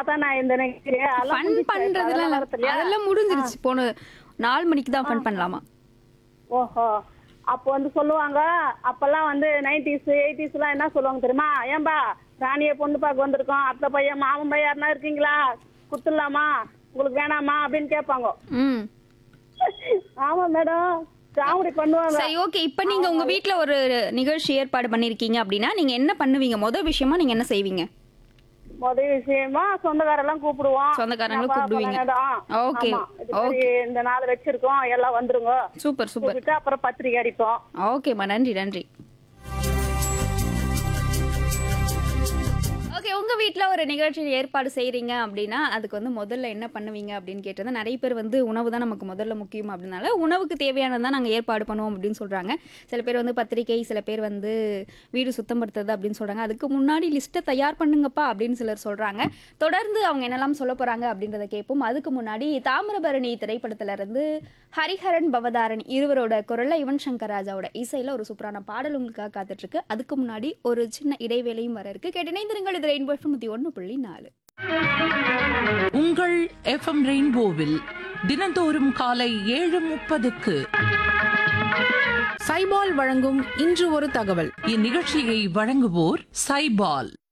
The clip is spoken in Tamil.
தான் நான் இந்த நினைக்கிறேன் அதெல்லாம் ஃபன் முடிஞ்சிச்சு. பண்றதுலாம் அதெல்லாம் இல்ல. வரது இல்லையா? அதெல்லாம் முடிஞ்சிருச்சு போன நாலு மணிக்கு தான் ஃபன் பண்ணலாமா ஓஹோ அப்போ வந்து சொல்லுவாங்க அப்பெல்லாம் வந்து நைன்டிஸ் எயிட்டிஸ் எல்லாம் என்ன சொல்லுவாங்க தெரியுமா ஏன்பா ராணிய பொண்ணு பார்க்க வந்திருக்கோம் அத்தை பையன் மாமன் பையன் யாருனா இருக்கீங்களா குத்துடலாமா உங்களுக்கு வேணாமா அப்படின்னு கேட்பாங்க ம் ஆமா மேடம் காமெடி பண்ணுவாங்க சரி ஓகே இப்போ நீங்க உங்க வீட்ல ஒரு நிகழ்ச்சி ஏற்பாடு பண்ணிருக்கீங்க அப்படின்னா நீங்க என்ன பண்ணுவீங்க முத விஷயமா நீங்க என்ன செய்வீங்க முதல் விஷயமா சொந்தக்காரெல்லாம் கூப்பிடுவோம் சொந்தக்காரங்களை அப்பா, கூப்பிடுவீங்க. பையன் தான். Okay. ஆமா. இது மாதிரி இந்த நாள் வச்சிருக்கோம் எல்லாம் வந்துருங்க சூப்பர் சூப்பர் கூப்பிட்டு அப்புறம் பத்திரிக்கை அடிப்போம் ஓகேம்மா நன்றி நன்றி ஓகே உங்க வீட்ல ஒரு நிகழ்ச்சி ஏற்பாடு செய்றீங்க அப்படின்னா அதுக்கு வந்து முதல்ல என்ன பண்ணுவீங்க அப்படின்னு கேட்டது நிறைய பேர் வந்து உணவு தான் நமக்கு முதல்ல முக்கியம் அப்படின்னால உணவுக்கு தேவையானது தான் நாங்கள் ஏற்பாடு பண்ணுவோம் அப்படின்னு சொல்றாங்க சில பேர் வந்து பத்திரிக்கை சில பேர் வந்து வீடு சுத்தம் படுத்துறது அப்படின்னு சொல்றாங்க அதுக்கு முன்னாடி லிஸ்ட்டை தயார் பண்ணுங்கப்பா அப்படின்னு சிலர் சொல்றாங்க தொடர்ந்து அவங்க என்னெல்லாம் சொல்ல போறாங்க அப்படின்றத கேட்போம் அதுக்கு முன்னாடி தாமிரபரணி திரைப்படத்துல இருந்து ஹரிஹரன் பவதாரன் இருவரோட குரல்ல யுவன் சங்கர் ராஜாவோட இசையில ஒரு சூப்பரான பாடல் உங்களுக்காக காத்துட்டு இருக்கு அதுக்கு முன்னாடி ஒரு சின்ன இடைவேளையும் வர இருக்கு கேட்டு இணைந்திருங்கள் இது ரெயின்போ தொண்ணூத்தி ஒன்று புள்ளி நாலு உங்கள் எஃப்எம் ரெயின்போவில் தினந்தோறும் காலை ஏழு முப்பதுக்கு சைபால் வழங்கும் இன்று ஒரு தகவல் இந்நிகழ்ச்சியை வழங்குவோர் சைபால்